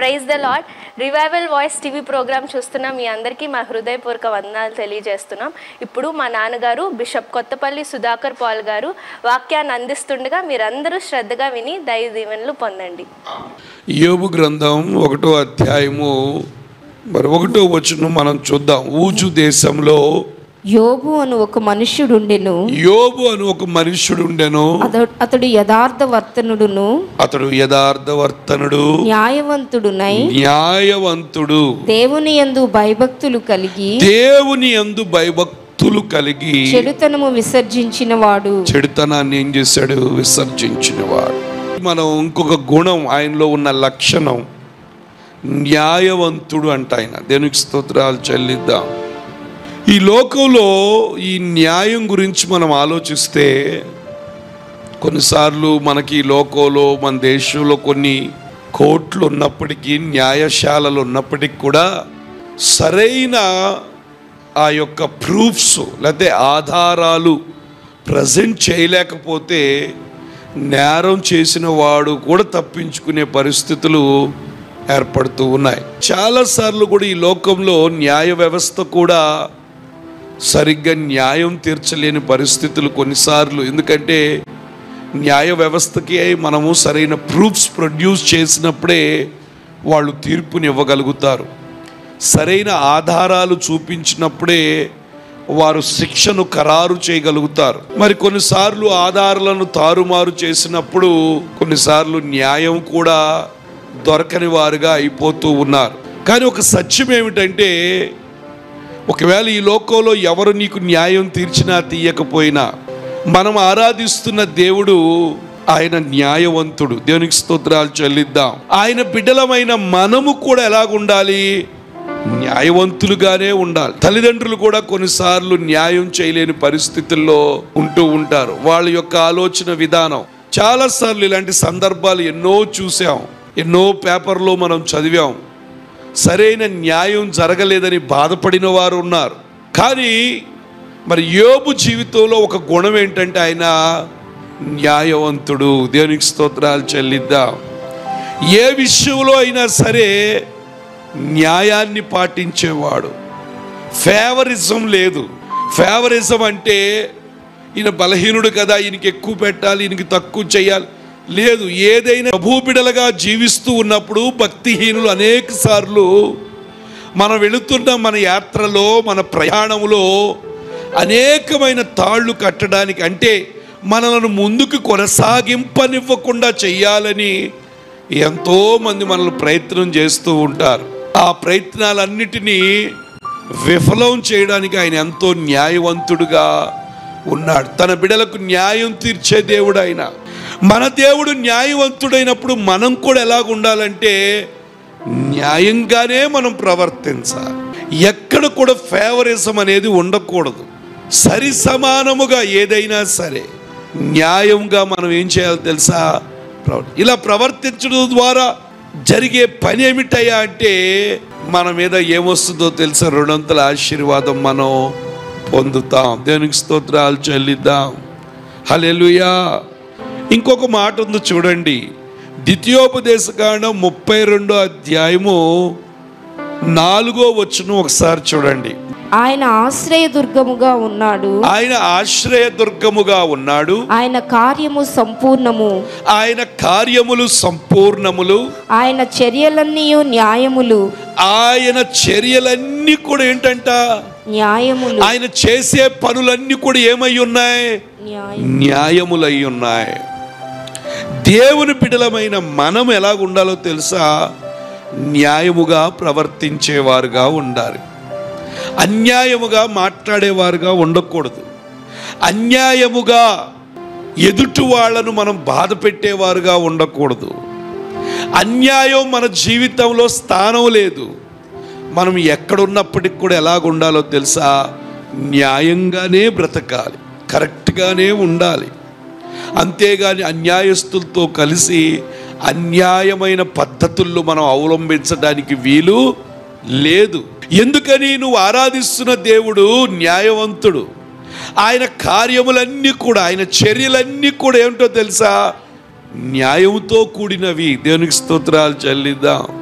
Praise the lord revival voice TV program చూస్తున్న మీ అందరికీ మా హృదయపూర్వక వందనాలు తెలియజేస్తున్నాం ఇప్పుడు మా నాన్నగారు బిషప్ కొత్తపల్లి సుధాకర్ పాల్ గారు వాక్యాన్ని అందిస్తుండగా మీరందరూ శ్రద్ధగా విని దైవ దీవెనలు పొందండి యోబు గ్రంథం ఒకటో అధ్యాయము మరి ఒకటో వచనం మనం చూద్దాం ఊజు దేశంలో యోబు అను ఒక మనుష్యుడుండెను యోబు అని ఒక మనుష్యుడు ఉండెను అత- అతడు యథార్థ వర్తనుడును అతడు యథార్థవర్తనుడు న్యాయవంతుడునై న్యాయవంతుడు దేవుని యందు భయభక్తులు కలిగి దేవుని యందు భయభక్తులు కలిగి చెడుతనము విసర్జించిన వాడు చెడుతనాన్ని ఏం చేశాడు విసర్జించిన వాడు మనం ఇంకొక గుణం ఆయనలో ఉన్న లక్షణం న్యాయవంతుడు అంట ఆయన దేవునికి స్తోత్రాలు చెల్లిద్దాం ఈ లోకంలో ఈ న్యాయం గురించి మనం ఆలోచిస్తే కొన్నిసార్లు మనకి ఈ లోకంలో మన దేశంలో కొన్ని కోర్టులు ఉన్నప్పటికీ న్యాయశాలలు ఉన్నప్పటికీ కూడా సరైన ఆ యొక్క ప్రూఫ్స్ లేకపోతే ఆధారాలు ప్రజెంట్ చేయలేకపోతే నేరం చేసిన వాడు కూడా తప్పించుకునే పరిస్థితులు ఏర్పడుతూ ఉన్నాయి చాలాసార్లు కూడా ఈ లోకంలో న్యాయ వ్యవస్థ కూడా సరిగ్గా న్యాయం తీర్చలేని పరిస్థితులు కొన్నిసార్లు ఎందుకంటే న్యాయ వ్యవస్థకి మనము సరైన ప్రూఫ్స్ ప్రొడ్యూస్ చేసినప్పుడే వాళ్ళు తీర్పుని ఇవ్వగలుగుతారు సరైన ఆధారాలు చూపించినప్పుడే వారు శిక్షను ఖరారు చేయగలుగుతారు మరి కొన్నిసార్లు ఆధారాలను తారుమారు చేసినప్పుడు కొన్నిసార్లు న్యాయం కూడా దొరకని వారుగా అయిపోతూ ఉన్నారు కానీ ఒక సత్యం ఏమిటంటే ఒకవేళ ఈ లోకంలో ఎవరు నీకు న్యాయం తీర్చినా తీయకపోయినా మనం ఆరాధిస్తున్న దేవుడు ఆయన న్యాయవంతుడు దేవునికి స్తోత్రాలు చెల్లిద్దాం ఆయన బిడ్డలమైన మనము కూడా ఎలాగుండాలి న్యాయవంతులుగానే ఉండాలి తల్లిదండ్రులు కూడా కొన్నిసార్లు న్యాయం చేయలేని పరిస్థితుల్లో ఉంటూ ఉంటారు వాళ్ళ యొక్క ఆలోచన విధానం చాలాసార్లు ఇలాంటి సందర్భాలు ఎన్నో చూసాం ఎన్నో పేపర్లో మనం చదివాం సరైన న్యాయం జరగలేదని బాధపడిన వారు ఉన్నారు కానీ మరి యోబు జీవితంలో ఒక గుణం ఏంటంటే ఆయన న్యాయవంతుడు దేవునికి స్తోత్రాలు చెల్లిద్దాం ఏ విషయంలో అయినా సరే న్యాయాన్ని పాటించేవాడు ఫేవరిజం లేదు ఫేవరిజం అంటే ఈయన బలహీనుడు కదా ఈయనకి ఎక్కువ పెట్టాలి ఈయనకి తక్కువ చేయాలి లేదు ఏదైనా ప్రభుబిడలుగా జీవిస్తూ ఉన్నప్పుడు భక్తిహీనులు అనేక సార్లు మనం వెళుతున్న మన యాత్రలో మన ప్రయాణంలో అనేకమైన తాళ్ళు కట్టడానికి అంటే మనలను ముందుకు కొనసాగింపనివ్వకుండా చెయ్యాలని ఎంతోమంది మనల్ని ప్రయత్నం చేస్తూ ఉంటారు ఆ ప్రయత్నాలన్నిటినీ విఫలం చేయడానికి ఆయన ఎంతో న్యాయవంతుడుగా ఉన్నాడు తన బిడలకు న్యాయం తీర్చే దేవుడు ఆయన మన దేవుడు న్యాయవంతుడైనప్పుడు మనం కూడా ఎలాగ ఉండాలంటే న్యాయంగానే మనం ప్రవర్తించాలి ఎక్కడ కూడా ఫేవరిజం అనేది ఉండకూడదు సరి సమానముగా ఏదైనా సరే న్యాయంగా మనం ఏం చేయాలో తెలుసా ప్రవ- ఇలా ప్రవర్తించడం ద్వారా జరిగే పని ఏమిటయ్యా అంటే మన మీద ఏమొస్తుందో తెలుసా రెండంతల ఆశీర్వాదం మనం పొందుతాం దేవునికి స్తోత్రాలు చెల్లిద్దాం హల్లెలూయా ఇంకొక మాట ఉంది చూడండి ద్వితీయోపదేశ కాండం ముప్పై రెండో అధ్యాయము నాలుగో వచ్చును ఒకసారి చూడండి ఆయన ఆశ్రయ దుర్గముగా ఉన్నాడు ఆయన ఆశ్రయ దుర్గముగా ఉన్నాడు ఆయన కార్యము సంపూర్ణము ఆయన కార్యములు సంపూర్ణములు ఆయన చర్యలన్నీ న్యాయములు ఆయన చర్యలన్నీ కూడా ఏంటంట న్యాయములు ఆయన చేసే పనులన్నీ కూడా ఏమై ఉన్నాయి న్యాయం న్యాయములై ఉన్నాయి దేవుని బిడలమైన మనం ఎలా ఉండాలో తెలుసా న్యాయముగా ప్రవర్తించేవారుగా ఉండాలి అన్యాయముగా మాట్లాడేవారుగా ఉండకూడదు అన్యాయముగా ఎదుటి వాళ్ళను మనం బాధ పెట్టేవారుగా ఉండకూడదు అన్యాయం మన జీవితంలో స్థానం లేదు మనం ఎక్కడున్నప్పటికి కూడా ఎలాగ ఉండాలో తెలుసా న్యాయంగానే బ్రతకాలి కరెక్ట్గానే ఉండాలి అంతేగాని అన్యాయస్తులతో కలిసి అన్యాయమైన పద్ధతుల్లో మనం అవలంబించడానికి వీలు లేదు ఎందుకని నువ్వు ఆరాధిస్తున్న దేవుడు న్యాయవంతుడు ఆయన కార్యములన్నీ కూడా ఆయన చర్యలన్నీ కూడా ఏమిటో తెలుసా న్యాయంతో కూడినవి దేవునికి స్తోత్రాలు చెల్లిద్దాం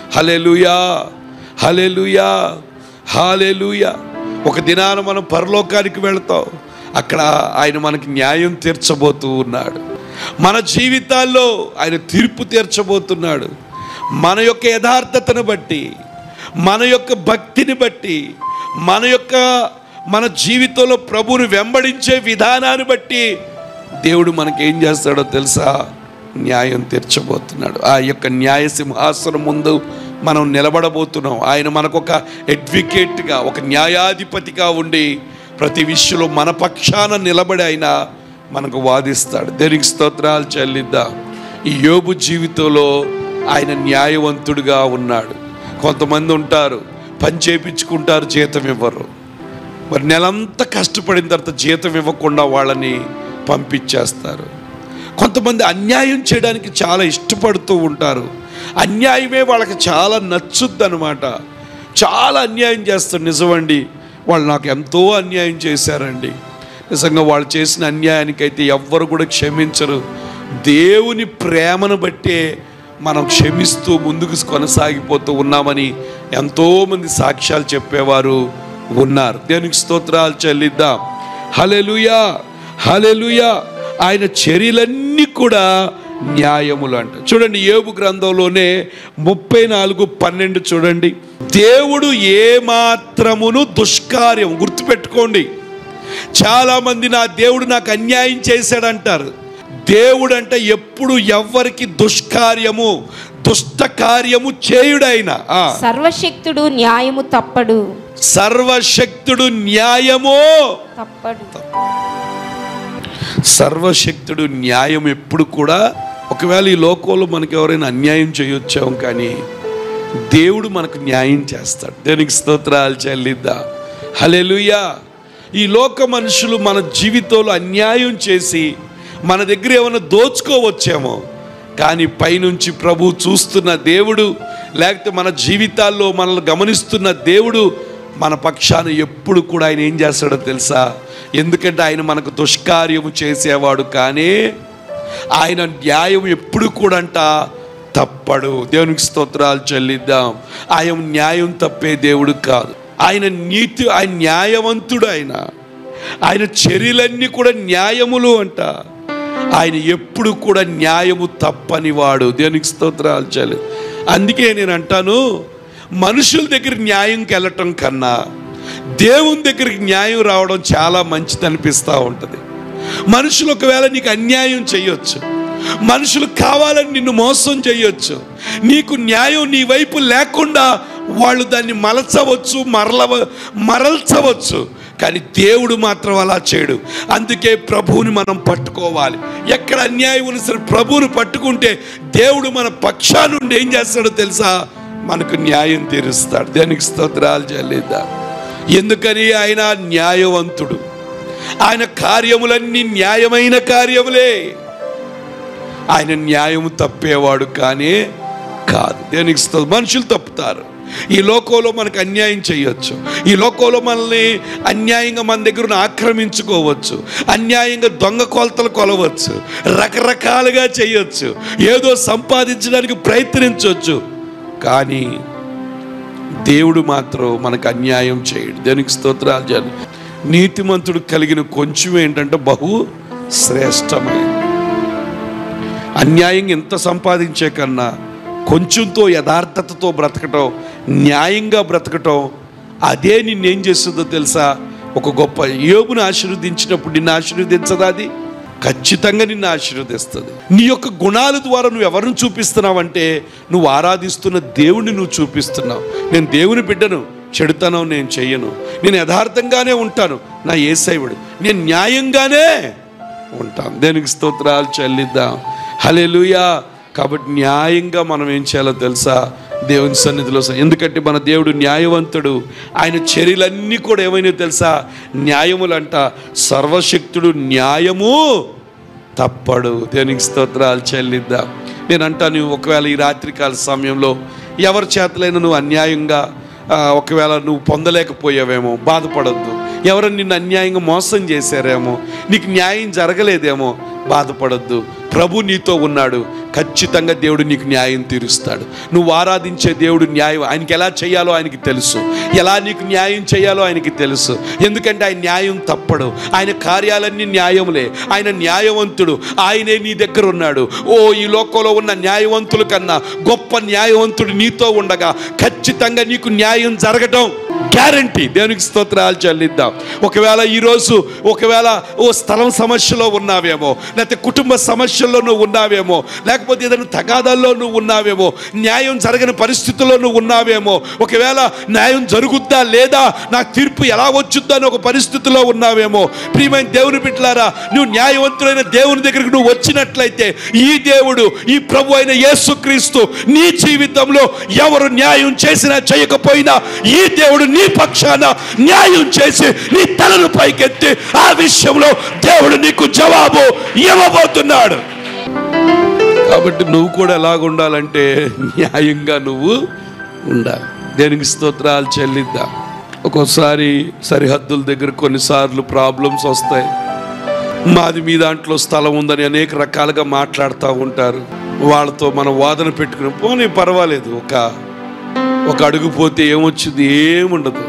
హలెలుయా హలెలుయా హాలెలుయా ఒక దినాన మనం పరలోకానికి వెళ్తాం అక్కడ ఆయన మనకి న్యాయం తీర్చబోతూ ఉన్నాడు మన జీవితాల్లో ఆయన తీర్పు తీర్చబోతున్నాడు మన యొక్క యథార్థతను బట్టి మన యొక్క భక్తిని బట్టి మన యొక్క మన జీవితంలో ప్రభువుని వెంబడించే విధానాన్ని బట్టి దేవుడు మనకేం చేస్తాడో తెలుసా న్యాయం తీర్చబోతున్నాడు ఆ యొక్క న్యాయ సింహాసనం ముందు మనం నిలబడబోతున్నాం ఆయన మనకొక అడ్వకేట్గా ఒక న్యాయాధిపతిగా ఉండి ప్రతి విషయంలో మన పక్షాన నిలబడి ఆయన మనకు వాదిస్తాడు దేనికి స్తోత్రాలు చెల్లిద్దాం ఈ యోబు జీవితంలో ఆయన న్యాయవంతుడిగా ఉన్నాడు కొంతమంది ఉంటారు పని చేపించుకుంటారు జీతం ఇవ్వరు మరి నెలంతా కష్టపడిన తర్వాత జీతం ఇవ్వకుండా వాళ్ళని పంపించేస్తారు కొంతమంది అన్యాయం చేయడానికి చాలా ఇష్టపడుతూ ఉంటారు అన్యాయమే వాళ్ళకి చాలా నచ్చుద్ది అనమాట చాలా అన్యాయం చేస్తారు నిజమండి వాళ్ళు నాకు ఎంతో అన్యాయం చేశారండి నిజంగా వాళ్ళు చేసిన అన్యాయానికైతే ఎవ్వరు కూడా క్షమించరు దేవుని ప్రేమను బట్టే మనం క్షమిస్తూ ముందుకు కొనసాగిపోతూ ఉన్నామని ఎంతోమంది సాక్ష్యాలు చెప్పేవారు ఉన్నారు దేవునికి స్తోత్రాలు చెల్లిద్దాం హలెలుయా హలెలుయా ఆయన చర్యలన్నీ కూడా న్యాయములు అంట చూడండి ఏబు గ్రంథంలోనే ముప్పై నాలుగు పన్నెండు చూడండి దేవుడు ఏ మాత్రమును దుష్కార్యం గుర్తుపెట్టుకోండి చాలామంది నా దేవుడు నాకు అన్యాయం చేశాడంటారు దేవుడు అంటే ఎప్పుడు ఎవ్వరికి దుష్కార్యము దుష్ట కార్యము చేయుడైన ఆ, సర్వశక్తుడు న్యాయము తప్పడు సర్వశక్తుడు న్యాయమో తప్పడు సర్వశక్తుడు న్యాయం ఎప్పుడు కూడా ఒకవేళ ఈ లోకంలో మనకి ఎవరైనా అన్యాయం చేయొచ్చాం కానీ దేవుడు మనకు న్యాయం చేస్తాడు దేనికి స్తోత్రాలు చెల్లిద్దా హలెలుయా ఈ లోక మనుషులు మన జీవితంలో అన్యాయం చేసి మన దగ్గర ఏమైనా దోచుకోవచ్చేమో కానీ పైనుంచి ప్రభు చూస్తున్న దేవుడు లేకపోతే మన జీవితాల్లో మనల్ని గమనిస్తున్న దేవుడు మన పక్షాన ఎప్పుడు కూడా ఆయన ఏం చేస్తాడో తెలుసా ఎందుకంటే ఆయన మనకు దుష్కార్యము చేసేవాడు కానీ ఆయన న్యాయం ఎప్పుడు కూడా అంట తప్పడు దేవునికి స్తోత్రాలు చెల్లిద్దాం ఆయన న్యాయం తప్పే దేవుడు కాదు ఆయన నీతి ఆయన న్యాయవంతుడు ఆయన ఆయన చర్యలన్నీ కూడా న్యాయములు అంట ఆయన ఎప్పుడు కూడా న్యాయము తప్పని వాడు దేవునికి స్తోత్రాలు చాలు అందుకే నేను అంటాను మనుషుల దగ్గర న్యాయంకి వెళ్ళటం కన్నా దేవుని దగ్గరికి న్యాయం రావడం చాలా మంచిది అనిపిస్తూ ఉంటుంది మనుషులు ఒకవేళ నీకు అన్యాయం చేయొచ్చు మనుషులు కావాలని నిన్ను మోసం చేయొచ్చు నీకు న్యాయం నీ వైపు లేకుండా వాళ్ళు దాన్ని మలచవచ్చు మరలవ మరల్చవచ్చు కానీ దేవుడు మాత్రం అలా చేయడు అందుకే ప్రభువుని మనం పట్టుకోవాలి ఎక్కడ అన్యాయం ఉన్నా సరే ప్రభువుని పట్టుకుంటే దేవుడు మన పక్షా నుండి ఏం చేస్తాడో తెలుసా మనకు న్యాయం తీరుస్తాడు దేనికి స్తోత్రాలు చెల్లిద్దాం ఎందుకని ఆయన న్యాయవంతుడు ఆయన కార్యములన్నీ న్యాయమైన కార్యములే ఆయన న్యాయము తప్పేవాడు కానీ కాదు దేనికి స్తోత్రం. మనుషులు తప్పుతారు ఈ లోకంలో మనకు అన్యాయం చేయొచ్చు ఈ లోకంలో మనల్ని అన్యాయంగా మన దగ్గర ఉన్న ఆక్రమించుకోవచ్చు అన్యాయంగా దొంగ కొలతలు కొలవచ్చు రకరకాలుగా చేయొచ్చు ఏదో సంపాదించడానికి ప్రయత్నించవచ్చు కానీ దేవుడు మాత్రం మనకు అన్యాయం చేయడు దేనికి స్తోత్రాలు చేయాలి నీతిమంతుడు కలిగిన కొంచెం ఏంటంటే బహు శ్రేష్టమైనది అన్యాయంగా ఎంత సంపాదించే కన్నా కొంచెంతో యథార్థతతో బ్రతకటం న్యాయంగా బ్రతకటం అదే నిన్నేం చేస్తుందో తెలుసా ఒక గొప్ప యోగును ఆశీర్వదించినప్పుడు నిన్ను ఆశీర్వదించదా అది ఖచ్చితంగా నిన్ను ఆశీర్వదిస్తుంది నీ యొక్క గుణాల ద్వారా నువ్వు ఎవరిని చూపిస్తున్నావంటే నువ్వు ఆరాధిస్తున్న దేవుణ్ణి నువ్వు చూపిస్తున్నావు నేను దేవుని బిడ్డను చెడుతనం నేను చెయ్యను నేను యథార్థంగానే ఉంటాను నా ఏసైవుడు నేను న్యాయంగానే ఉంటాం దేనికి స్తోత్రాలు చెల్లిద్దాం హల్లెలూయా కాబట్టి న్యాయంగా మనం ఏం చేయాలో తెలుసా దేవుని సన్నిధిలో స- ఎందుకంటే మన దేవుడు న్యాయవంతుడు ఆయన చర్యలన్నీ కూడా ఏమైనా తెలుసా న్యాయములంట సర్వశక్తుడు న్యాయము తప్పడు దేనికి స్తోత్రాలు చెల్లిద్దాం నేను అంటాను ఒకవేళ ఈ రాత్రికాల సమయంలో ఎవరి చేతలైనా నువ్వు అన్యాయంగా ఆ, ఒకవేళ నువ్వు పొందలేకపోయావేమో బాధపడద్దు ఎవరైనా నిన్ను అన్యాయంగా మోసం చేశారేమో నీకు న్యాయం జరగలేదేమో బాధపడద్దు ప్రభు నీతో ఉన్నాడు ఖచ్చితంగా దేవుడు నీకు న్యాయం తీరుస్తాడు నువ్వు ఆరాధించే దేవుడు న్యాయం ఆయనకి ఎలా చేయాలో ఆయనకి తెలుసు ఎలా నీకు న్యాయం చేయాలో ఆయనకి తెలుసు ఎందుకంటే ఆయన న్యాయం తప్పడు ఆయన కార్యాలన్నీ న్యాయములే ఆయన న్యాయవంతుడు ఆయనే నీ దగ్గర ఉన్నాడు ఓ ఈ లోకంలో ఉన్న న్యాయవంతుల కన్నా గొప్ప న్యాయవంతుడు నీతో ఉండగా ఖచ్చితంగా నీకు న్యాయం జరగటం గ్యారంటీ దేవునికి స్తోత్రాలు చెల్లిద్దాం ఒకవేళ ఈరోజు ఒకవేళ ఓ స్థలం సమస్యలో ఉన్నావేమో లేకపోతే కుటుంబ సమస్యల్లో నువ్వు ఉన్నావేమో లేకపోతే ఏదైనా తగాదాల్లో నువ్వు ఉన్నావేమో న్యాయం జరగని పరిస్థితుల్లో నువ్వు ఉన్నావేమో ఒకవేళ న్యాయం జరుగుద్దా లేదా నాకు తీర్పు ఎలా వచ్చుద్దా అని ఒక పరిస్థితిలో ఉన్నావేమో ప్రియమైన దేవుని బిడ్డలారా నువ్వు న్యాయవంతులైన దేవుని దగ్గరికి నువ్వు వచ్చినట్లయితే ఈ దేవుడు ఈ ప్రభు అయిన యేసుక్రీస్తు నీ జీవితంలో ఎవరు న్యాయం చేసినా చేయకపోయినా ఈ దేవుడు నీ పక్షాన న్యాయం చేసి నీ తలను పైకెత్తి ఆ విషయంలో దేవుడు నీకు జవాబు ఇవ్వబోతున్నాడు కాబట్టి నువ్వు కూడా ఎలాగ ఉండాలంటే న్యాయంగా నువ్వు ఉండాలి దేనికి స్తోత్రాలు చెల్లిద్దాం ఒక్కోసారి సరిహద్దుల దగ్గర కొన్నిసార్లు ప్రాబ్లమ్స్ వస్తాయి మాది మీ దాంట్లో స్థలం ఉందని అనేక రకాలుగా మాట్లాడుతూ ఉంటారు వాళ్ళతో మనం వాదన పెట్టుకుని పోనీ పర్వాలేదు ఒక ఒక అడుగు పోతే ఏమొచ్చింది ఏముండదు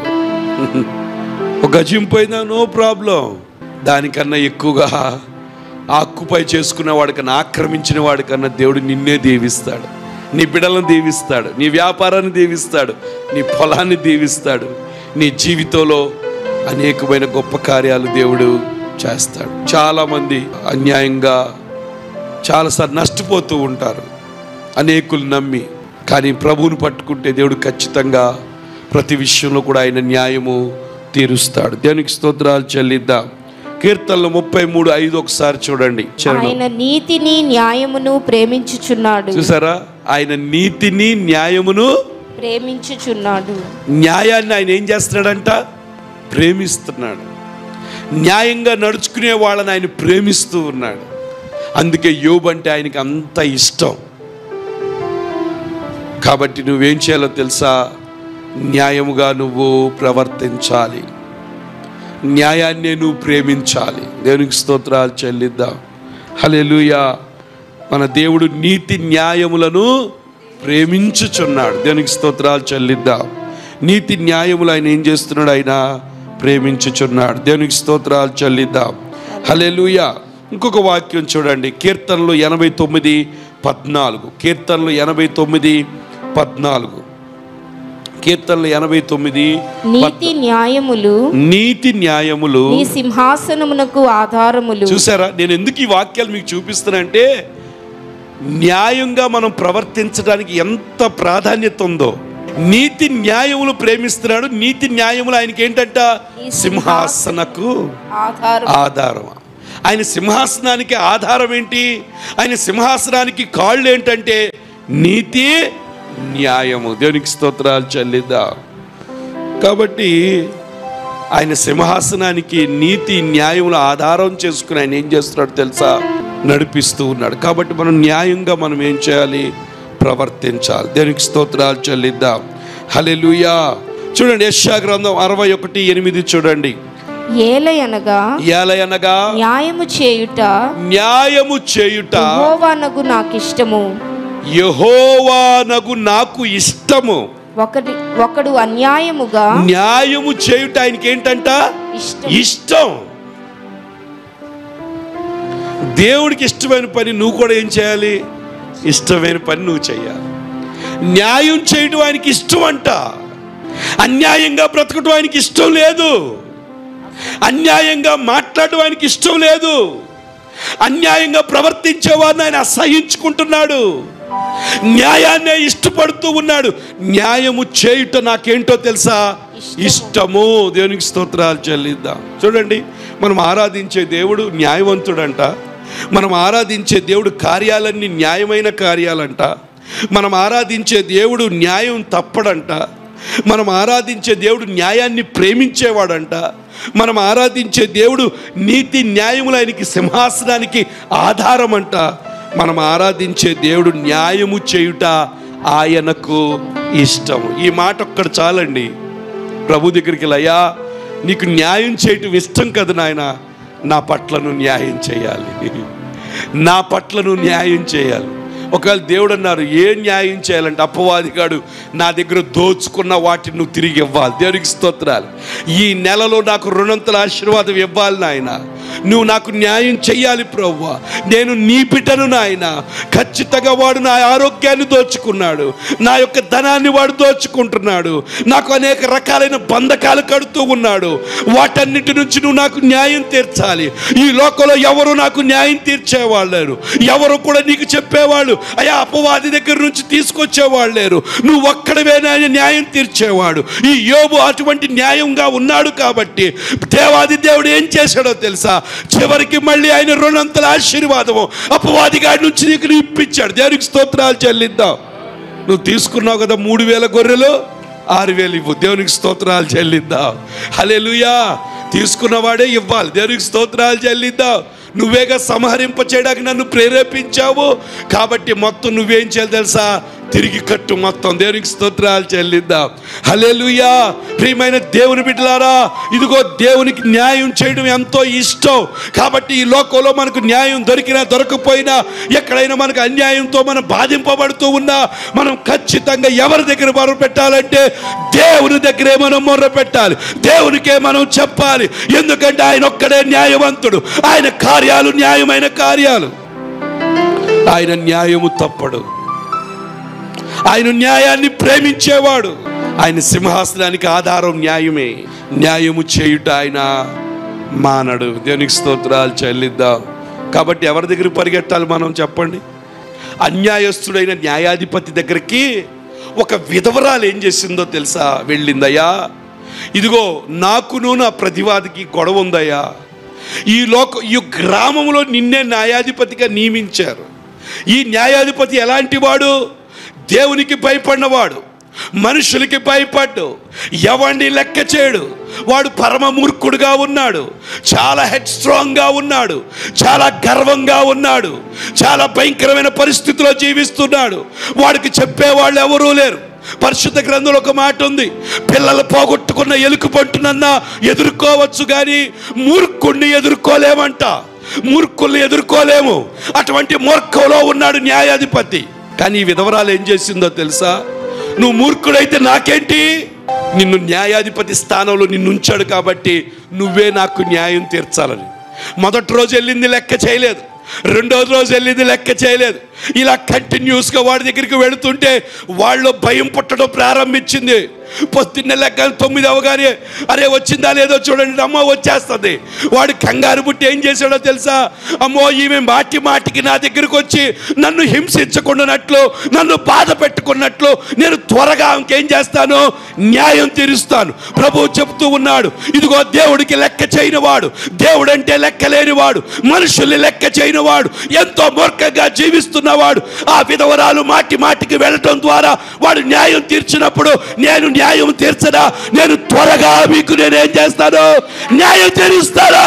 ఒక గజం పోయినా నో ప్రాబ్లం దానికన్నా ఎక్కువగా ఆక్కుపై చేసుకున్న వాడికన్నా ఆక్రమించిన వాడికన్నా దేవుడు నిన్నే దీవిస్తాడు నీ బిడలను దీవిస్తాడు నీ వ్యాపారాన్ని దీవిస్తాడు నీ పొలాన్ని దీవిస్తాడు నీ జీవితంలో అనేకమైన గొప్ప కార్యాలు దేవుడు చేస్తాడు చాలామంది అన్యాయంగా చాలాసార్లు నష్టపోతూ ఉంటారు అనేకులు నమ్మి కానీ ప్రభువుని పట్టుకుంటే దేవుడు ఖచ్చితంగా ప్రతి విషయంలో కూడా ఆయన న్యాయము తీరుస్తాడు దేవునికి స్తోత్రాలు చెల్లిద్దాం కీర్తనలు ముప్పై మూడు ఐదు ఒకసారి చూడండి చరణం ఆయన నీతిని న్యాయమును ప్రేమించుచున్నాడు చూసారా ఆయన నీతిని న్యాయమును ప్రేమించుచున్నాడు న్యాయాన్ని ఆయన ఏం చేస్తున్నాడంట ప్రేమిస్తున్నాడు న్యాయంగా నడుచుకునే వాళ్ళని ఆయన ప్రేమిస్తూ ఉన్నాడు అందుకే యోబు అంటే ఆయనకి అంత ఇష్టం కాబట్టి నువ్వేం చేయాలో తెలుసా న్యాయముగా నువ్వు ప్రవర్తించాలి న్యాయాన్నే నువ్వు ప్రేమించాలి దేవునికి స్తోత్రాలు చెల్లిద్దాం హల్లెలూయా మన దేవుడు నీతి న్యాయములను ప్రేమించుచున్నాడు దేవునికి స్తోత్రాలు చెల్లిద్దాం నీతి న్యాయములు ఆయన ఏం చేస్తున్నాడు ఆయన ప్రేమించుచున్నాడు దేవునికి స్తోత్రాలు చెల్లిద్దాం హల్లెలూయా ఇంకొక వాక్యం చూడండి కీర్తనలు ఎనభై తొమ్మిది పద్నాలుగు కీర్తనలు ఎనభై తొమ్మిది పద్నాలుగు కీర్తనలు ఎనభై తొమ్మిది నీతి న్యాయములు నీతి న్యాయములు నీ సింహాసనమునకు ఆధారములు చూసారా నేను ఎందుకు ఈ వాక్యాలు మీకు చూపిస్తున్నానంటే న్యాయంగా మనం ప్రవర్తించడానికి ఎంత ప్రాధాన్యత ఉందో నీతి న్యాయములు ప్రేమిస్తున్నాడు నీతి న్యాయములు ఆయనకి ఏంటంట సింహాసనకు ఆధారం ఆధారం ఆయన సింహాసనానికి ఆధారం ఏంటి ఆయన సింహాసనానికి కాళ్ళు ఏంటంటే నీతి న్యాయము దేవునికి స్తోత్రాలు చెల్లిద్దాం కాబట్టి ఆయన సింహాసనానికి నీతి న్యాయముల ఆధారం చేసుకుని ఆయన ఏం చేస్తున్నాడు తెలుసా నడిపిస్తూ ఉన్నాడు కాబట్టి మనం న్యాయంగా మనం ఏం చేయాలి ప్రవర్తించాలి దేనికి స్తోత్రాలు చెల్లిద్దాం హల్లెలూయా చూడండి యెషయా గ్రంథం అరవై ఒకటి ఎనిమిది చూడండి ఏలయనగా ఏలయనగా న్యాయము చేయుట న్యాయము చేయుట యెహోవానగు నాకు ఇష్టము యహోవానగు నాకు ఇష్టము ఒకటి ఒకడు అన్యాయముగా న్యాయము చేయుట ఆయనకి ఏంటంట ఇష్టం ఇష్టం దేవుడికి ఇష్టమైన పని నువ్వు కూడా ఏం చేయాలి ఇష్టమైన పని నువ్వు చేయాలి న్యాయం చేయడం ఆయనకి ఇష్టం అంట అన్యాయంగా బ్రతకడం ఆయనకి ఇష్టం లేదు అన్యాయంగా మాట్లాడడం ఆయనకి ఇష్టం లేదు అన్యాయంగా ప్రవర్తించే వారిని ఆయన అసహించుకుంటున్నాడు న్యాయాన్నే ఇష్టపడుతూ ఉన్నాడు న్యాయము చేయుట నాకేంటో తెలుసా ఇష్టము. ఇష్టము దేవునికి స్తోత్రాలు చెల్లిద్దాం చూడండి మనం ఆరాధించే దేవుడు న్యాయవంతుడంట మనం ఆరాధించే దేవుడు కార్యాలన్నీ న్యాయమైన కార్యాలంట మనం ఆరాధించే దేవుడు న్యాయం తప్పడంట మనం ఆరాధించే దేవుడు న్యాయాన్ని ప్రేమించేవాడంట మనం ఆరాధించే దేవుడు నీతి న్యాయములు ఆయనకి సింహాసనానికి ఆధారం అంట మనం ఆరాధించే దేవుడు న్యాయము చేయుట ఆయనకు ఇష్టం ఈ మాట ఒక్కడు చాలండి ప్రభు దగ్గరికి లయ్యా నీకు న్యాయం చేయటం ఇష్టం కదా నాయన నా పట్ల నువ్వు న్యాయం చేయాలి నా పట్ల నువ్వు న్యాయం చేయాలి ఒకవేళ దేవుడు అన్నారు ఏం న్యాయం చేయాలంటే అప్పవాదిగాడు నా దగ్గర దోచుకున్న వాటిని నువ్వు తిరిగి ఇవ్వాలి దేవునికి స్తోత్రాలు ఈ నెలలో నాకు రుణంతల ఆశీర్వాదం ఇవ్వాలి నాయన నువ్వు నాకు న్యాయం చెయ్యాలి ప్రవ్వా నేను నీ బిడ్డను నాయన ఖచ్చితంగా వాడు నా ఆరోగ్యాన్ని దోచుకున్నాడు నా యొక్క ధనాన్ని వాడు దోచుకుంటున్నాడు నాకు అనేక రకాలైన బంధకాలు కడుతూ ఉన్నాడు వాటన్నిటి నుంచి నువ్వు నాకు న్యాయం తీర్చాలి ఈ లోకంలో ఎవరు నాకు న్యాయం తీర్చేవాళ్ళు లేరు ఎవరు కూడా నీకు చెప్పేవాళ్ళు అయ్యా అపవాది దగ్గర నుంచి తీసుకొచ్చేవాళ్ళు లేరు నువ్వు ఒక్కడవే నాయన న్యాయం తీర్చేవాడు ఈ యోబు అటువంటి న్యాయంగా ఉన్నాడు కాబట్టి దేవాది దేవుడు ఏం చేశాడో తెలుసా చివరికి మళ్ళీ ఆయన రుణంతల ఆశీర్వాదము అపవాది గారి నుంచి నీకు నువ్వు ఇప్పించాడు దేవునికి స్తోత్రాలు చెల్లిద్దాం నువ్వు తీసుకున్నావు కదా మూడు వేల గొర్రెలు ఆరు వేలు ఇవ్వు దేవునికి స్తోత్రాలు చెల్లిద్దాం హల్లెలూయా తీసుకున్నవాడే ఇవ్వాలి దేవునికి స్తోత్రాలు చెల్లిద్దాం నువ్వేగా సంహరింప చేయడానికి నన్ను ప్రేరేపించావు కాబట్టి మొత్తం నువ్వేం చేయాలి తెలుసా తిరిగి కట్టు మొత్తం దేవునికి స్తోత్రాలు చెల్లిద్దాం హల్లెలూయా ప్రియమైన దేవుని బిడ్డలారా ఇదిగో దేవునికి న్యాయం చేయడం ఎంతో ఇష్టం కాబట్టి ఈ లోకంలో మనకు న్యాయం దొరికినా దొరకపోయినా ఎక్కడైనా మనకు అన్యాయంతో మనం బాధింపబడుతూ ఉన్నా మనం ఖచ్చితంగా ఎవరి దగ్గర మొర్ర పెట్టాలంటే దేవుని దగ్గరే మనం మొర్ర పెట్టాలి దేవునికే మనం చెప్పాలి ఎందుకంటే ఆయన ఒక్కడే న్యాయవంతుడు ఆయన కార్యాలు న్యాయమైన కార్యాలు ఆయన న్యాయము తప్పడు ఆయన న్యాయాన్ని ప్రేమించేవాడు ఆయన సింహాసనానికి ఆధారం న్యాయమే న్యాయము చేయుట ఆయన మానడు దేవునికి స్తోత్రాలు చెల్లిద్దాం కాబట్టి ఎవరి దగ్గరికి పరిగెట్టాలి మనం చెప్పండి అన్యాయస్తుడైన న్యాయాధిపతి దగ్గరికి ఒక విధవరాలు ఏం చేసిందో తెలుసా వెళ్ళిందయ్యా ఇదిగో నాకును నా ప్రతివాదికి గొడవ ఉందయ్యా ఈ లోక ఈ గ్రామంలో నిన్నే న్యాయాధిపతిగా నియమించారు ఈ న్యాయాధిపతి ఎలాంటి వాడు దేవునికి భయపడినవాడు మనుషులకి భయపడ్డు ఎవరిని లెక్క చేయడు వాడు పరమ మూర్ఖుడుగా ఉన్నాడు చాలా హెడ్ స్ట్రాంగ్గా ఉన్నాడు చాలా గర్వంగా ఉన్నాడు చాలా భయంకరమైన పరిస్థితిలో జీవిస్తున్నాడు వాడికి చెప్పేవాళ్ళు ఎవరూ లేరు పరిశుద్ధ గ్రంథంలో ఒక మాట ఉంది పిల్లలు పోగొట్టుకున్న ఎలుక పంటునన్నా ఎదుర్కోవచ్చు కానీ మూర్ఖుణ్ణి ఎదుర్కోలేమంట మూర్ఖుల్ని ఎదుర్కోలేము అటువంటి మూర్ఖంలో ఉన్నాడు న్యాయాధిపతి కానీ ఈ విధవరాలు ఏం చేసిందో తెలుసా నువ్వు మూర్ఖుడైతే నాకేంటి నిన్ను న్యాయాధిపతి స్థానంలో నిన్ను ఉంచాడు కాబట్టి నువ్వే నాకు న్యాయం తీర్చాలని మొదటి రోజు వెళ్ళింది లెక్క చేయలేదు రెండోది రోజు వెళ్ళింది లెక్క చేయలేదు ఇలా కంటిన్యూస్గా వాడి దగ్గరికి వెళుతుంటే వాళ్ళు భయం పుట్టడం ప్రారంభించింది పొద్దున్నే లెక్క తొమ్మిది అవగానే అరే వచ్చిందా లేదో చూడండి అమ్మ వచ్చేస్తుంది వాడు కంగారు పుట్టి ఏం చేశాడో తెలుసా అమ్మో ఈమె మాటి మాటికి నా దగ్గరికి వచ్చి నన్ను హింసించకుండానట్లు నన్ను బాధ పెట్టుకున్నట్లు నేను త్వరగా ఇంకేం చేస్తాను న్యాయం తీరుస్తాను ప్రభు చెప్తూ ఉన్నాడు ఇదిగో దేవుడికి లెక్క చేయనివాడు దేవుడంటే లెక్క లేనివాడు మనుషుల్ని లెక్క చేయనివాడు ఎంతో మూర్ఖంగా జీవిస్తున్నవాడు ఆ విధవరాలు మాటి మాటికి వెళ్ళటం ద్వారా వాడు న్యాయం తీర్చినప్పుడు నేను న్యాయం తీర్చడా నేను త్వరగా మీకు నేనేం చేస్తాను న్యాయం తీరుస్తాను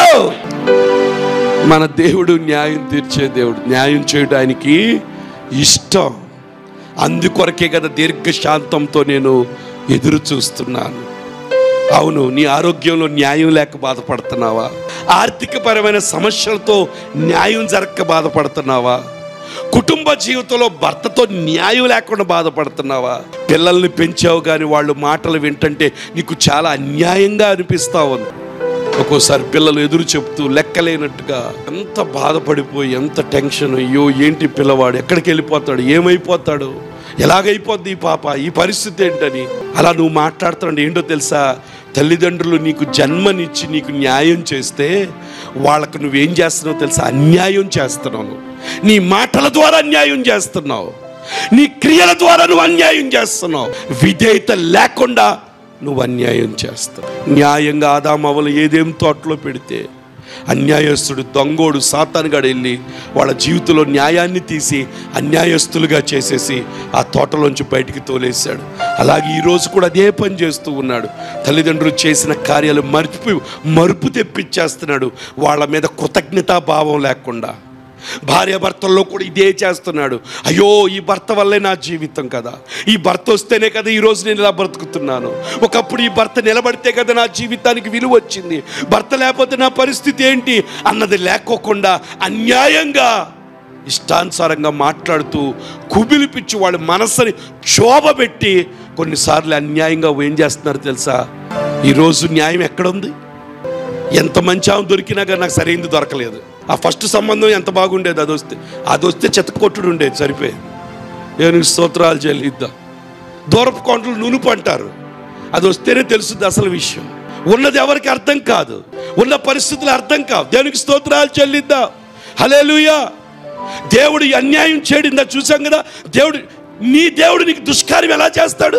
మన దేవుడు న్యాయం తీర్చే దేవుడు న్యాయం చేయడం ఆయనకి ఇష్టం అందుకొరకే కదా దీర్ఘశాంతంతో నేను ఎదురు చూస్తున్నాను అవును నీ ఆరోగ్యంలో న్యాయం లేక బాధపడుతున్నావా ఆర్థికపరమైన సమస్యలతో న్యాయం జరగక బాధపడుతున్నావా కుటుంబ జీవితంలో భర్తతో న్యాయం లేకుండా బాధపడుతున్నావా పిల్లల్ని పెంచావు కానీ వాళ్ళు మాటలు వింటుంటే నీకు చాలా అన్యాయంగా అనిపిస్తా ఉంది ఒక్కోసారి పిల్లలు ఎదురు చెప్తూ లెక్కలేనట్టుగా ఎంత బాధపడిపోయి ఎంత టెన్షన్ అయ్యో ఏంటి పిల్లవాడు ఎక్కడికి వెళ్ళిపోతాడు ఏమైపోతాడు ఎలాగైపోద్ది ఈ పాప ఈ పరిస్థితి ఏంటని అలా నువ్వు మాట్లాడుతున్నాడు ఏంటో తెలుసా తల్లిదండ్రులు నీకు జన్మనిచ్చి నీకు న్యాయం చేస్తే వాళ్ళకు నువ్వేం చేస్తున్నావు తెలుసా అన్యాయం చేస్తున్నావు నువ్వు. నీ మాటల ద్వారా అన్యాయం చేస్తున్నావు నీ క్రియల ద్వారా నువ్వు అన్యాయం చేస్తున్నావు విధేయత లేకుండా నువ్వు అన్యాయం చేస్తావు న్యాయంగా ఆదామవలు ఏదేం తోటలో పెడితే అన్యాయస్తుడు దొంగోడు సాతానుగాడు వెళ్ళి వాళ్ళ జీవితంలో న్యాయాన్ని తీసి అన్యాయస్తులుగా చేసేసి ఆ తోటలోంచి బయటికి తోలేశాడు అలాగే ఈరోజు కూడా అదే పని చేస్తూ ఉన్నాడు తల్లిదండ్రులు చేసిన కార్యాలు మర్చిపోయి మరుపు తెప్పించేస్తున్నాడు వాళ్ళ మీద కృతజ్ఞతా భావం లేకుండా భార్యాభర్తల్లో కూడా ఇదే చేస్తున్నాడు అయ్యో ఈ భర్త వల్లే నా జీవితం కదా ఈ భర్త వస్తేనే కదా ఈరోజు నేను ఇలా బ్రతుకుతున్నాను ఒకప్పుడు ఈ భర్త నిలబడితే కదా నా జీవితానికి విలువ వచ్చింది భర్త లేకపోతే నా పరిస్థితి ఏంటి అన్నది లేకోకుండా అన్యాయంగా ఇష్టానుసారంగా మాట్లాడుతూ కుబిలిపిచ్చి వాళ్ళ మనస్సుని క్షోభపెట్టి కొన్నిసార్లు అన్యాయంగా ఏం చేస్తున్నారు తెలుసా ఈరోజు న్యాయం ఎక్కడుంది ఎంత మంచి ఆమె దొరికినా కానీ నాకు సరైనది దొరకలేదు ఆ ఫస్ట్ సంబంధం ఎంత బాగుండేది అది వస్తే అది వస్తే చెత్తకొట్టుడు ఉండేది సరిపోయేది దేవునికి స్తోత్రాలు చెల్లిద్దాం దూరపు కొండలు నునుపు అంటారు అది వస్తేనే తెలుస్తుంది అసలు విషయం ఉన్నది ఎవరికి అర్థం కాదు ఉన్న పరిస్థితులు అర్థం కావు దేవునికి స్తోత్రాలు చెల్లిద్దాం హలేలుయా దేవుడు ఈ అన్యాయం చేయడిందా చూసాం కదా దేవుడు నీ దేవుడు నీకు దుష్కార్యం ఎలా చేస్తాడు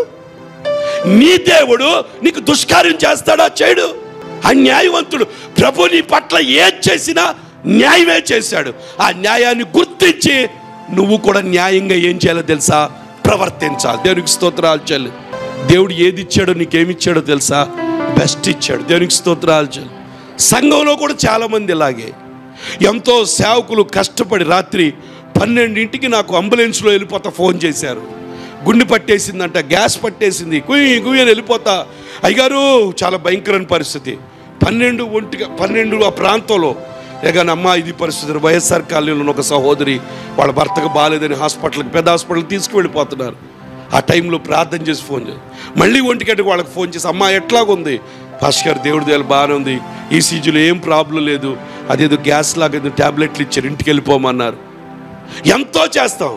నీ దేవుడు నీకు దుష్కార్యం చేస్తాడా చేయడు అన్యాయవంతుడు ప్రభు నీ పట్ల ఏది చేసినా న్యాయమే చేశాడు ఆ న్యాయాన్ని గుర్తించి నువ్వు కూడా న్యాయంగా ఏం చేయాలో తెలుసా ప్రవర్తించాలి దేవునికి స్తోత్రాలు చెల్లి దేవుడు ఏది ఇచ్చాడో నీకేమిచ్చాడో తెలుసా బెస్ట్ ఇచ్చాడు దేవునికి స్తోత్రాలు చెల్లి సంఘంలో కూడా చాలామంది ఇలాగే ఎంతో సేవకులు కష్టపడి రాత్రి పన్నెండింటికి నాకు అంబులెన్స్లో వెళ్ళిపోతా ఫోన్ చేశారు గుండె పట్టేసిందంట గ్యాస్ పట్టేసింది కుయ్యి కుయ్యి అని వెళ్ళిపోతా అయ్యగారు చాలా భయంకరమైన పరిస్థితి పన్నెండు ఒంటిగా పన్నెండు ఆ ప్రాంతంలో ఏగాని అమ్మ ఇది పరిస్థితి వైఎస్ఆర్ కాలనీలో ఉన్న ఒక సహోదరి వాళ్ళ భర్తకు బాగాలేదని హాస్పిటల్కి పెద్ద హాస్పిటల్కి తీసుకువెళ్ళిపోతున్నారు ఆ టైంలో ప్రార్థన చేసి ఫోన్ చేసి మళ్ళీ ఒంటిగంటకి వాళ్ళకి ఫోన్ చేసి అమ్మ ఎట్లాగుంది భాస్కర్ గారు దేవుడి దేవుడు బాగానే ఉంది ఈసీజీలో ఏం ప్రాబ్లం లేదు అదేదో గ్యాస్ లాగా ఏదో ట్యాబ్లెట్లు ఇచ్చారు ఇంటికి వెళ్ళిపోమన్నారు ఎంతో చేస్తాం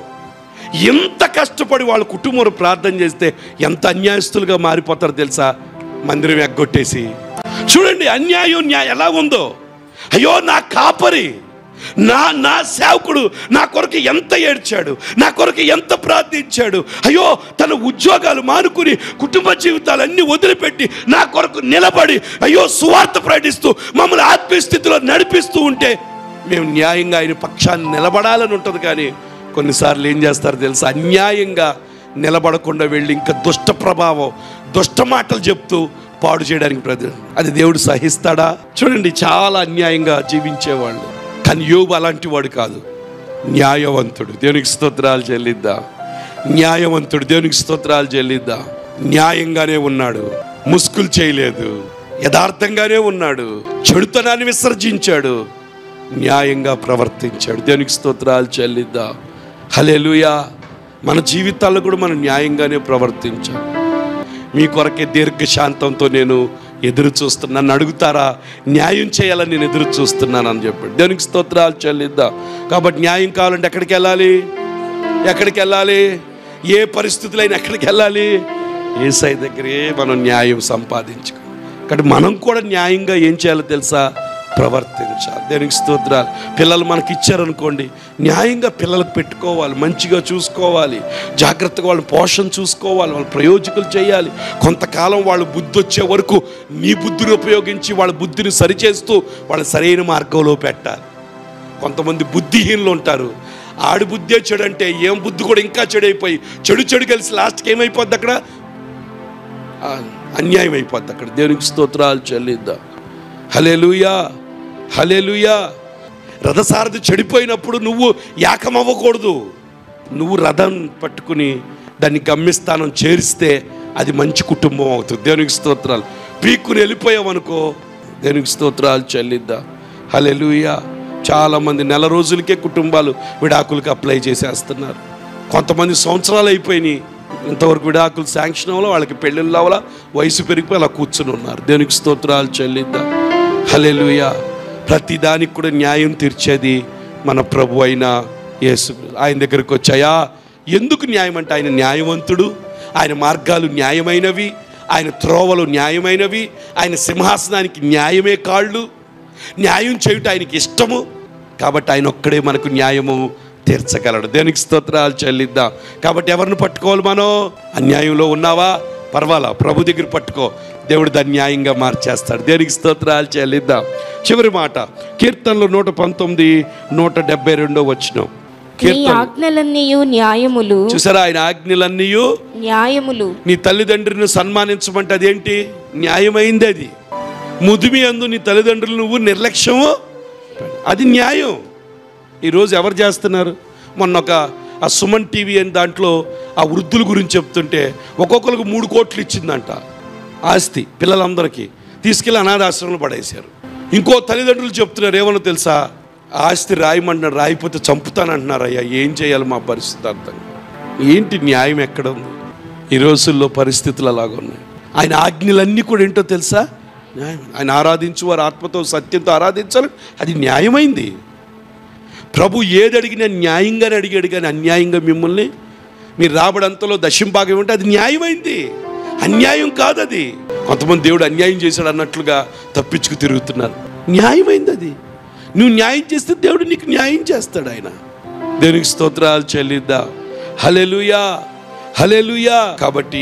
ఎంత కష్టపడి వాళ్ళ కుటుంబం ప్రార్థన చేస్తే ఎంత అన్యాయస్తులుగా మారిపోతారో తెలుసా మందిరం ఎగ్గొట్టేసి చూడండి అన్యాయం న్యాయం ఎలా ఉందో అయ్యో నా కాపరి నా నా సేవకుడు నా కొరకు ఎంత ఏడ్చాడు నా కొరకు ఎంత ప్రార్థించాడు అయ్యో తన ఉద్యోగాలు మానుకుని కుటుంబ జీవితాలన్నీ వదిలిపెట్టి నా కొరకు నిలబడి అయ్యో సువార్త ప్రకటిస్తూ మమ్మల్ని ఆత్మీయ స్థితిలో నడిపిస్తూ ఉంటే మేము న్యాయంగా ఆయన పక్షాన్ని నిలబడాలని ఉంటుంది కానీ కొన్నిసార్లు ఏం చేస్తారు తెలుసా అన్యాయంగా నిలబడకుండా వెళ్ళి ఇంకా దుష్ట ప్రభావం దుష్ట మాటలు చెప్తూ పాడు చేయడానికి ప్రజలు అది దేవుడు సహిస్తాడా చూడండి చాలా అన్యాయంగా జీవించేవాళ్ళు కానీ యోబు అలాంటి వాడు కాదు న్యాయవంతుడు దేవునికి స్తోత్రాలు చెల్లిద్దా న్యాయవంతుడు దేవునికి స్తోత్రాలు చెల్లిద్దా న్యాయంగానే ఉన్నాడు ముస్కులు చేయలేదు యథార్థంగానే ఉన్నాడు చెడుతనాన్ని విసర్జించాడు న్యాయంగా ప్రవర్తించాడు దేవునికి స్తోత్రాలు చెల్లిద్దా హలేలుయా మన జీవితాల్లో కూడా మనం న్యాయంగానే ప్రవర్తించాలి మీ కొరకే దీర్ఘశాంతంతో నేను ఎదురు చూస్తున్నాను నన్ను అడుగుతారా న్యాయం చేయాలని నేను ఎదురు చూస్తున్నాను అని చెప్పాడు దేవునికి స్తోత్రాలు చెల్లిద్దాం కాబట్టి న్యాయం కావాలంటే ఎక్కడికి వెళ్ళాలి ఎక్కడికి వెళ్ళాలి ఏ పరిస్థితులైనా ఎక్కడికి వెళ్ళాలి ఏసై దగ్గరే మనం న్యాయం సంపాదించుకో కాబట్టి మనం కూడా న్యాయంగా ఏం చేయాలో తెలుసా ప్రవర్తించాలి దేనికి స్తోత్రాలు పిల్లలు మనకి ఇచ్చారనుకోండి న్యాయంగా పిల్లలకు పెట్టుకోవాలి మంచిగా చూసుకోవాలి జాగ్రత్తగా వాళ్ళ పోషణ చూసుకోవాలి వాళ్ళ ప్రయోజకులు చేయాలి కొంతకాలం వాళ్ళ బుద్ధి వచ్చే వరకు నీ బుద్ధిని ఉపయోగించి వాళ్ళ బుద్ధిని సరిచేస్తూ వాళ్ళ సరైన మార్గంలో పెట్టాలి కొంతమంది బుద్ధిహీనులు ఉంటారు ఆడి బుద్ధే చెడు అంటే ఏం బుద్ధి కూడా ఇంకా చెడైపోయి చెడు చెడు కలిసి లాస్ట్కి ఏమైపోద్ది అక్కడ ఆ, అన్యాయం అయిపోద్ది అక్కడ దేవునికి స్తోత్రాలు చెల్లిద్దాం హలేలుయా హలేలుయా రథసారథి చెడిపోయినప్పుడు నువ్వు ఏకమవ్వకూడదు నువ్వు రథం పట్టుకుని దాన్ని గమ్యస్థానం చేరిస్తే అది మంచి కుటుంబం అవుతుంది దేవునికి స్తోత్రాలు పీక్కుని వెళ్ళిపోయావు అనుకో దేవునికి స్తోత్రాలు చెల్లిద్దా హలెలుయా చాలామంది నెల రోజులకే కుటుంబాలు విడాకులకు అప్లై చేసేస్తున్నారు కొంతమంది సంవత్సరాలు అయిపోయినాయి ఇంతవరకు విడాకులు శాంక్షన్ అవ్వాల వాళ్ళకి పెళ్ళిళ్ళు అవ్వాల వయసు పెరిగిపోయి అలా కూర్చుని ఉన్నారు దేవునికి స్తోత్రాలు చెల్లిద్దా హలెలుయా ప్రతి దానికి కూడా న్యాయం తీర్చేది మన ప్రభు అయిన యేసు ఆయన దగ్గరికి వచ్చాయా ఎందుకు న్యాయం అంటే ఆయన న్యాయవంతుడు ఆయన మార్గాలు న్యాయమైనవి ఆయన త్రోవలు న్యాయమైనవి ఆయన సింహాసనానికి న్యాయమే కాళ్ళు న్యాయం చేయుట ఆయనకి ఇష్టము కాబట్టి ఆయన ఒక్కడే మనకు న్యాయము తీర్చగలడు దేనికి స్తోత్రాలు చెల్లిద్దాం కాబట్టి ఎవరిని పట్టుకోవాలి మనం అన్యాయంలో ఉన్నావా పర్వాలా ప్రభు దగ్గర పట్టుకో దేవుడు దాన్ని న్యాయంగా మార్చేస్తాడు దేనికి స్తోత్రాలు చెల్లిద్దాం చివరి మాట కీర్తనలో నూట పంతొమ్మిది నూట డెబ్బై రెండో వచ్చిన నీ కీర్తన ఆజ్ఞలన్నీ న్యాయములు చూసారా ఆయన ఆజ్ఞలన్నీ న్యాయములు నీ తల్లిదండ్రులను సన్మానించమంటే అదేంటి న్యాయమైంది అది ముదిమి అందు నీ తల్లిదండ్రులు నువ్వు నిర్లక్ష్యము అది న్యాయం ఈరోజు ఎవరు చేస్తున్నారు మొన్న ఒక ఆ సుమన్ టీవీ అని దాంట్లో ఆ వృద్ధుల గురించి చెప్తుంటే ఒక్కొక్కరికి మూడు కోట్లు ఇచ్చిందంట ఆస్తి పిల్లలందరికీ తీసుకెళ్ళి అనాథాశ్రమంలో పడేశారు ఇంకో తల్లిదండ్రులు చెప్తున్నారు ఏమన్నా తెలుసా ఆస్తి రాయమంటున్నారు రాయిపోతే చంపుతానంటున్నారయ్యా ఏం చేయాలి మా పరిస్థితి అర్థం కాదు. ఏంటి న్యాయం ఎక్కడ ఉంది ఈ రోజుల్లో పరిస్థితులు అలాగ ఉన్నాయి ఆయన ఆజ్ఞలన్నీ కూడా ఏంటో తెలుసా న్యాయం ఆయన ఆరాధించు వారు ఆత్మతో సత్యంతో ఆరాధించాలి అది న్యాయమైంది ప్రభు ఏది అడిగినా న్యాయంగానే అడిగాడు కానీ అన్యాయంగా మిమ్మల్ని మీరు రాబడంతలో దశంభాగం ఏమంటే అది న్యాయమైంది అన్యాయం కాదు అది కొంతమంది దేవుడు అన్యాయం చేశాడు అన్నట్లుగా తప్పించుకు తిరుగుతున్నారు న్యాయమైంది అది నువ్వు న్యాయం చేస్తే దేవుడు నీకు న్యాయం చేస్తాడు ఆయన దేవునికి స్తోత్రాలు చెల్లిద్దా హలెలుయా హలెలుయా కాబట్టి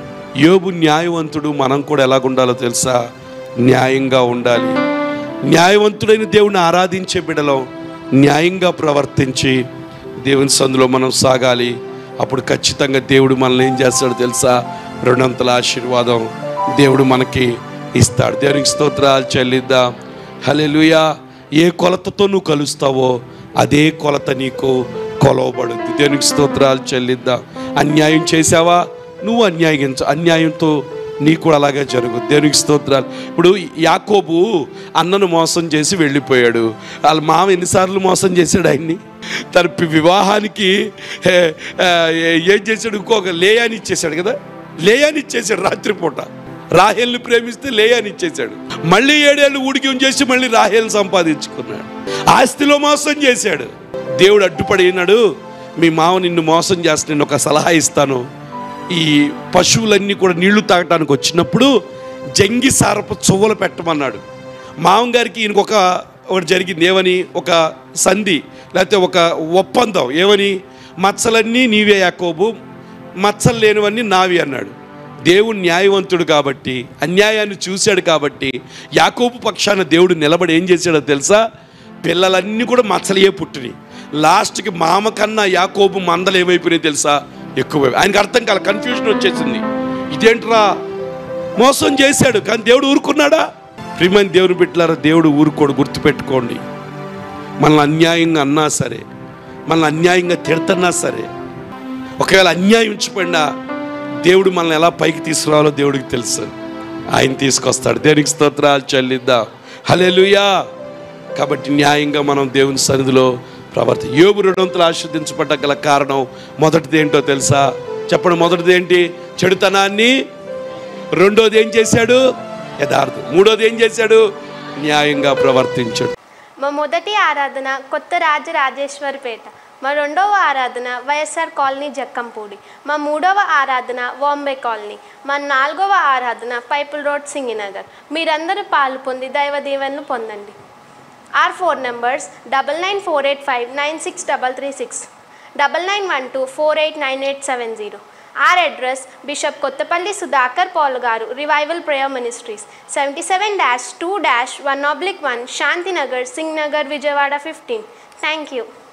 యోబు న్యాయవంతుడు మనం కూడా ఎలాగుండాలో తెలుసా న్యాయంగా ఉండాలి న్యాయవంతుడైన దేవుని ఆరాధించే బిడలో న్యాయంగా ప్రవర్తించి దేవుని సందులో మనం సాగాలి అప్పుడు ఖచ్చితంగా దేవుడు మనల్ని ఏం చేస్తాడో తెలుసా రెండంతల ఆశీర్వాదం దేవుడు మనకి ఇస్తాడు దేవునికి స్తోత్రాలు చెల్లిద్దాం హలెలుయా ఏ కొలతతో నువ్వు కలుస్తావో అదే కొలత నీకు కొలవబడుద్ది దేవునికి స్తోత్రాలు చెల్లిద్దాం అన్యాయం చేసావా నువ్వు అన్యాయించ అన్యాయంతో నీకు కూడా అలాగే జరుగు దేవునికి స్తోత్రాలు ఇప్పుడు యాకోబు అన్నను మోసం చేసి వెళ్ళిపోయాడు వాళ్ళ మామ ఎన్నిసార్లు మోసం చేశాడు ఆయన్ని తన పి- వివాహానికి ఏ, ఏ, ఏం చేశాడు ఇంకొక లేయాని ఇచ్చేశాడు కదా లేయాని ఇచ్చేశాడు రాత్రిపూట రాహేల్ని ప్రేమిస్తే లేయాని ఇచ్చేశాడు మళ్ళీ ఏడేళ్ళు ఊడికి చేసి మళ్ళీ రాహేల్ సంపాదించుకున్నాడు ఆస్తిలో మోసం చేశాడు దేవుడు అడ్డుపడినాడు మీ మామ నిన్ను మోసం చేస్తే నేను ఒక సలహా ఇస్తాను ఈ పశువులన్నీ కూడా నీళ్లు తాగటానికి వచ్చినప్పుడు జంగి సారపు చువ్వలు పెట్టమన్నాడు మామగారికి ఈయనకు ఒక ఒకటి జరిగింది ఏమని ఒక సంధి లేకపోతే ఒక ఒప్పందం ఏమని మచ్చలన్నీ నీవే యాకోబు మచ్చలు లేనివన్నీ నావి అన్నాడు దేవుడు న్యాయవంతుడు కాబట్టి అన్యాయాన్ని చూశాడు కాబట్టి యాకోబు పక్షాన దేవుడు నిలబడి ఏం చేశాడో తెలుసా పిల్లలన్నీ కూడా మచ్చలయే పుట్టినాయి లాస్ట్కి మామ కన్నా యాకోబు మందలు ఏమైపోయినాయి తెలుసా ఎక్కువ ఆయనకు అర్థం కాల కన్ఫ్యూజన్ వచ్చేసింది ఇదేంట్రా మోసం చేశాడు కానీ దేవుడు ఊరుకున్నాడా ప్రియమైన దేవుని బిడ్డలారా దేవుడు ఊరుకోడు గుర్తుపెట్టుకోండి మనల్ని అన్యాయంగా అన్నా సరే మనల్ని అన్యాయంగా తిడుతున్నా సరే ఒకవేళ అన్యాయం ఉంచిపోయినా దేవుడు మనల్ని ఎలా పైకి తీసుకురావాలో దేవుడికి తెలుసు ఆయన తీసుకొస్తాడు దేవునికి స్తోత్రాలు చెల్లిద్దాం హల్లెలూయా కాబట్టి న్యాయంగా మనం దేవుని సన్నిధిలో ప్రవర్తి యోగు రెండొంతులు ఆస్వాదించబడ్డ గల కారణం మొదటిది ఏంటో తెలుసా చెప్పండి మొదటిది ఏంటి చెడుతనాన్ని రెండోది ఏం చేశాడు యథార్థం మూడోది ఏం చేశాడు న్యాయంగా ప్రవర్తించాడు మా మొదటి ఆరాధన కొత్త రాజరాజేశ్వరిపేట మా రెండవ ఆరాధన వైఎస్ఆర్ కాలనీ జక్కంపూడి మా మూడవ ఆరాధన వాంబే కాలనీ మా నాలుగవ ఆరాధన పైపుల్ రోడ్ సింగినగర్ మీరందరూ పాలు పొంది దైవ దీవెనలు పొందండి or four numbers double nine four eight five nine six double three six double nine one two four eight nine eight seven zero or address bishop Kothapalli Sudhakar Paul గారు revival prayer ministries seventy seven dash two dash one oblique one Shantinagar Singh Nagar Vijayawada fifteen thank you